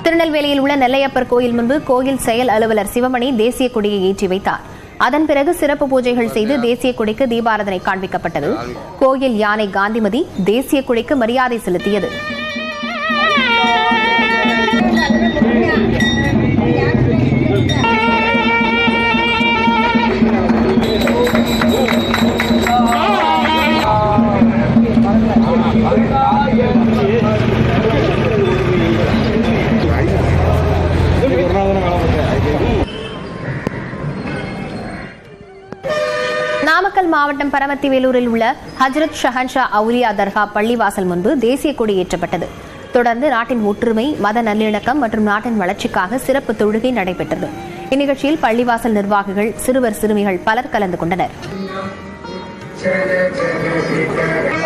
திருநெல்வேலியில் உள்ள நெல்லையப்பர் கோயில் முன்பு கோயில் செயல் அலுவலர் சிவமணி தேசிய கொடியை ஏற்றி வைத்தார் அதன் பிறகு சிறப்பு பூஜைகள் செய்து தேசிய கொடிக்கு தீபாராதனை காண்பிக்கப்பட்டது கோயில் யானை காந்திமதி தேசிய கொடிக்கு மரியாதை செலுத்தியது நாமக்கல் மாவட்டம் பரமத்தி வேலூரில் உள்ள ஹஜரத் ஷஹன்ஷா அவுலியா தர்கா பள்ளிவாசல் முன்பு தேசிய கொடி ஏற்றப்பட்டது தொடர்ந்து நாட்டின் ஒற்றுமை மத நல்லிணக்கம் மற்றும் நாட்டின் வளர்ச்சிக்காக சிறப்பு தொழுகை நடைபெற்றது இந்நிகழ்ச்சியில் பள்ளிவாசல் நிர்வாகிகள் சிறுவர் சிறுமிகள் பலர் கலந்து கொண்டனர் जय जय